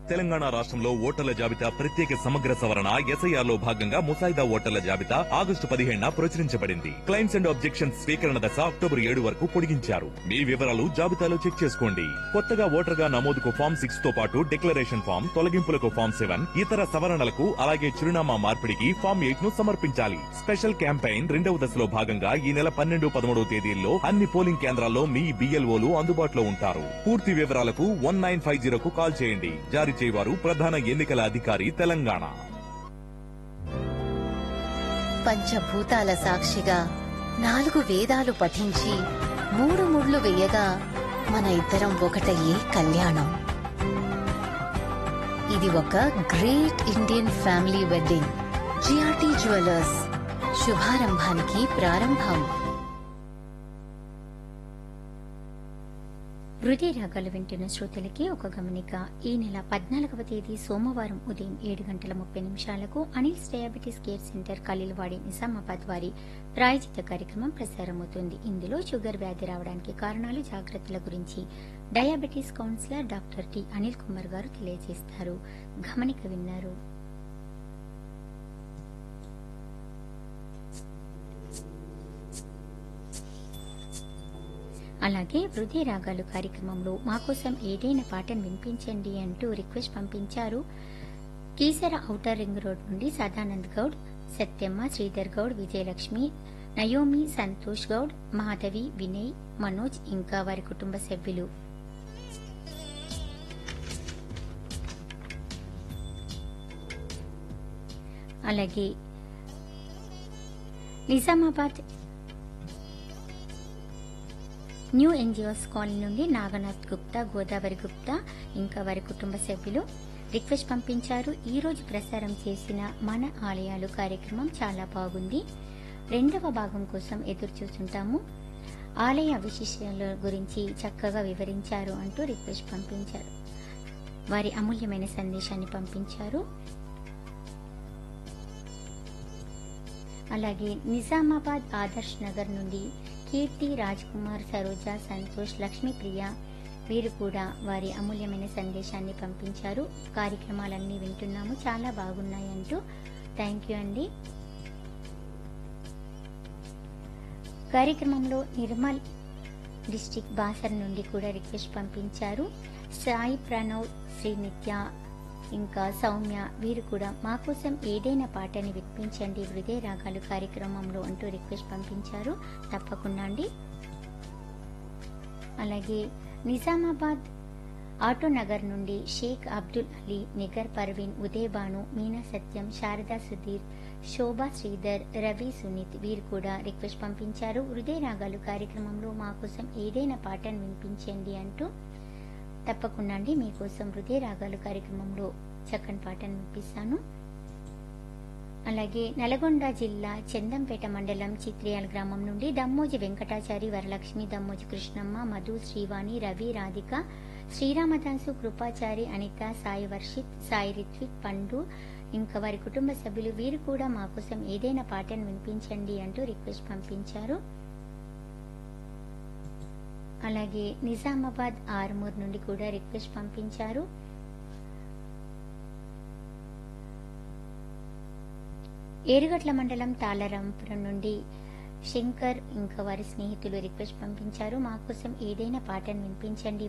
తెలంగాణ రాష్ట్రంలో ఓటర్ల జాబితా ప్రత్యేక సమగ్ర సవరణ ఎస్ఐఆర్ లో భాగంగా ముసాయిదా ఓటర్ల జాబితా ఆగస్టు పదిహేడున ప్రచురించబడింది క్లైమ్స్ అండ్ ఆబ్జెక్షన్స్ స్వీకరణ దశ అక్టోబర్ ఏడు వరకు పొడిగించారు మీ వివరాలు జాబితాలో చెక్ చేసుకోండి కొత్తగా ఓటర్ గా నమోదుకు ఫామ్ సిక్స్ తో పాటు డిక్లరేషన్ ఫామ్ తొలగింపులకు ఫామ్ సెవెన్ ఇతర సవరణలకు అలాగే చిరునామా మార్పిడికి ఫామ్ ఎయిట్ ను సమర్పించాలి స్పెషల్ క్యాంపెయిన్ రెండవ దశలో భాగంగా ఈ నెల పన్నెండు పదమూడవ తేదీల్లో అన్ని పోలింగ్ కేంద్రాల్లో మీ బిఎల్ఓలు అందుబాటులో ఉంటారు పూర్తి వివరాలకు వన్ నైన్ ఫైవ్ జీరోకు కాల్ చేయండి జారీ చేయవారు ప్రధాన ఎన్నికల అధికారి తెలంగాణ పంచభూతాల సాక్షిగా నాలుగు వేదాలు పఠించి మూడు ముళ్ళు వేయగా మన ఇద్దరం ఒకటయ్యే కళ్యాణం ఇది ఒక great Indian family wedding GRT jewellers శుభారంభానికి ప్రారంభం హృదయ రాగాలు వింటున్న శ్రోతలకి ఒక గమనిక ఈ నెల పద్నాలుగవ తేదీ సోమవారం ఉదయం ఏడు గంటల ముప్పై నిమిషాలకు Anil's diabetes care centre Khaleelwadi Nizamabad వారి ప్రాయోజిత కార్యక్రమం ప్రసారమవుతుంది ఇందులో షుగర్ వ్యాధి రావడానికి కారణాలు జాగ్రత్తల గురించి diabetes counsellor doctor T Anil Kumar garu తెలియజేస్తారు గమనిక విన్నారు అలాగే హృదయ రాగాలు కార్యక్రమంలో మా కోసం ఏదైనా పాటను వినిపించండి అంటూ రిక్వెస్ట్ పంపించారు కీసర ఔటర్ రింగ్ రోడ్ నుండి సదానంద్ గౌడ్ సత్యమ్మ శ్రీధర్ గౌడ్ విజయలక్ష్మి నయోమి సంతోష్ గౌడ్ మాధవి వినయ్ మనోజ్ ఇంకా వారి కుటుంబ సభ్యులు అలాగే నిజామాబాద్ న్యూ ఎన్జిఓస్ కాలనీ నుండి నాగనాథ్ గుప్తా గోదావరి గుప్తా ఇంకా వారి కుటుంబ సభ్యులు రిక్వెస్ట్ పంపించారు ఈ రోజు ప్రసారం చేసిన మన ఆలయాలు కార్యక్రమం చాలా బాగుంది రెండవ భాగం కోసం ఎదురు చూస్తుంటాము ఆలయ విశేషాల గురించి చక్కగా వివరించారు అంటూ రిక్వెస్ట్ పంపించారు వారి అమూల్యమైన సందేశాన్ని పంపించారు అలాగే నిజామాబాద్ ఆదర్శ్ నగర్ నుండి కీర్తి రాజ్ కుమార్ సరోజ సంతోష్ లక్ష్మీప్రియ వీరు కూడా వారి అమూల్యమైన సందేశాన్ని పంపించారు కార్యక్రమాలన్నీ వింటున్నాము చాలా బాగున్నాయి అంటూ థ్యాంక్ యూ అండి కార్యక్రమంలో నిర్మల్ డిస్టిక్ బాసర్ నుండి కూడా రిక్వెస్ట్ పంపించారు సాయి ప్రణవ్ శ్రీనిత్య ఇంకా సౌమ్య వీరు కూడా మా కోసం ఏదైనా పాటని వినిపించండి హృదయ రాగాలు కార్యక్రమంలో అంటూ రిక్వెస్ట్ పంపించారు తప్పకుండా అండి అలాగే నిజామాబాద్ ఆటో నగర్ నుండి షేక్ అబ్దుల్ అలీ నిగర్ పర్వీన్ ఉదయ్ బాను మీనా సత్యం శారదా సుధీర్ శోభా శ్రీధర్ రవి సునీత్ వీరు కూడా రిక్వెస్ట్ పంపించారు హృదయ రాగాలు కార్యక్రమంలో మా కోసం ఏదైనా పాటను వినిపించండి అంటూ తప్పకుండా అండి మీకోసం హృదయ రాగాలు కార్యక్రమంలో చక్కని పాటను వినిపిస్తాను అలాగే నల్గొండ జిల్లా చందంపేట మండలం చిత్రియాల గ్రామం నుండి దమ్మోజి వెంకటాచారి వరలక్ష్మి దమ్మోజి కృష్ణమ్మ మధు శ్రీవాణి రవి రాధిక శ్రీరామదాసు కృపాచారి అనిత సాయి వర్షిత్ సాయి రిత్విక్ పండు ఇంకా వారి కుటుంబ సభ్యులు వీరు కూడా మా కోసం ఏదైనా పాటను వినిపించండి అంటూ రిక్వెస్ట్ పంపించారు అలాగే నిజామాబాద్ ఆర్మూర్ నుండి కూడా రిక్వెస్ట్ పంపించారు ఏరుగట్ల మండలం తాళరాంపురం నుండి శంకర్ ఇంకా వారి స్నేహితులు రిక్వెస్ట్ పంపించారు మా కోసం ఏదైనా పాటను వినిపించండి